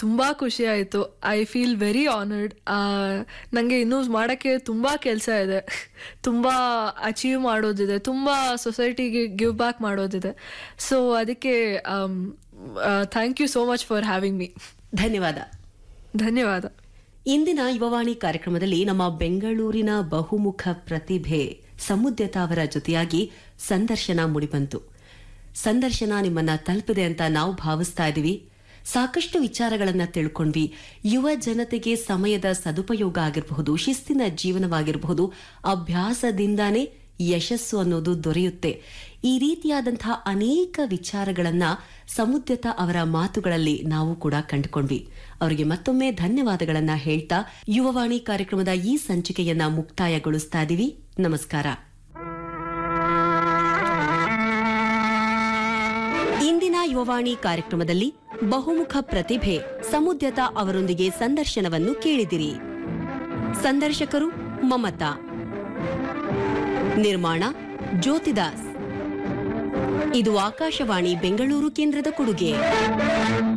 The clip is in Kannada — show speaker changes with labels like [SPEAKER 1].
[SPEAKER 1] ತುಂಬ ಖುಷಿ ಆಯಿತು ಐ ಫೀಲ್ ವೆರಿ ಆನರ್ಡ್ ನನಗೆ ಇನ್ನೂ ಮಾಡೋಕ್ಕೆ ತುಂಬ ಕೆಲಸ ಇದೆ ತುಂಬ ಅಚೀವ್ ಮಾಡೋದಿದೆ ತುಂಬ ಸೊಸೈಟಿಗೆ ಗಿವ್ ಬ್ಯಾಕ್ ಮಾಡೋದಿದೆ ಸೊ ಅದಕ್ಕೆ thank you so much for having me
[SPEAKER 2] ಧನ್ಯವಾದ
[SPEAKER 1] ಧನ್ಯವಾದ
[SPEAKER 2] ಇಂದಿನ ಯುವವಾಣಿ ಕಾರ್ಯಕ್ರಮದಲ್ಲಿ ನಮ್ಮ ಬೆಂಗಳೂರಿನ ಬಹುಮುಖ ಪ್ರತಿಭೆ ಸಮುದ್ಯತ ಅವರ ಜೊತೆಯಾಗಿ ಸಂದರ್ಶನ ಮುಡಿಬಂತು ಸಂದರ್ಶನ ನಿಮ್ಮನ್ನ ತಲುಪಿದೆ ಅಂತ ನಾವು ಭಾವಿಸ್ತಾ ಇದೀವಿ ಸಾಕಷ್ಟು ವಿಚಾರಗಳನ್ನ ತಿಳ್ಕೊಂಡ್ವಿ ಯುವ ಜನತೆಗೆ ಸಮಯದ ಸದುಪಯೋಗ ಆಗಿರಬಹುದು ಶಿಸ್ತಿನ ಜೀವನವಾಗಿರಬಹುದು ಅಭ್ಯಾಸದಿಂದಾನೇ ಯಶಸ್ಸು ಅನ್ನೋದು ದೊರೆಯುತ್ತೆ ಈ ರೀತಿಯಾದಂತಹ ಅನೇಕ ವಿಚಾರಗಳನ್ನ ಸಮುದ್ಯತ ಅವರ ಮಾತುಗಳಲ್ಲಿ ನಾವು ಕೂಡ ಕಂಡುಕೊಂಡ್ವಿ ಅವರಿಗೆ ಮತ್ತೊಮ್ಮೆ ಧನ್ಯವಾದಗಳನ್ನ ಹೇಳ್ತಾ ಯುವವಾಣಿ ಕಾರ್ಯಕ್ರಮದ ಈ ಸಂಚಿಕೆಯನ್ನ ಮುಕ್ತಾಯಗೊಳಿಸ್ತಾ ಇದೀವಿ ನಮಸ್ಕಾರ ಇಂದಿನ ಯುವವಾಣಿ ಕಾರ್ಯಕ್ರಮದಲ್ಲಿ ಬಹುಮುಖ ಪ್ರತಿಭೆ ಸಮುದ್ಯತ ಅವರೊಂದಿಗೆ ಸಂದರ್ಶನವನ್ನು ಕೇಳಿದಿರಿ ಸಂದರ್ಶಕರು ಮಮತಾ ನಿರ್ಮಾಣ ಜ್ಯೋತಿದಾಸ್ ಇದು ಆಕಾಶವಾಣಿ ಬೆಂಗಳೂರು ಕೇಂದ್ರದ ಕೊಡುಗೆ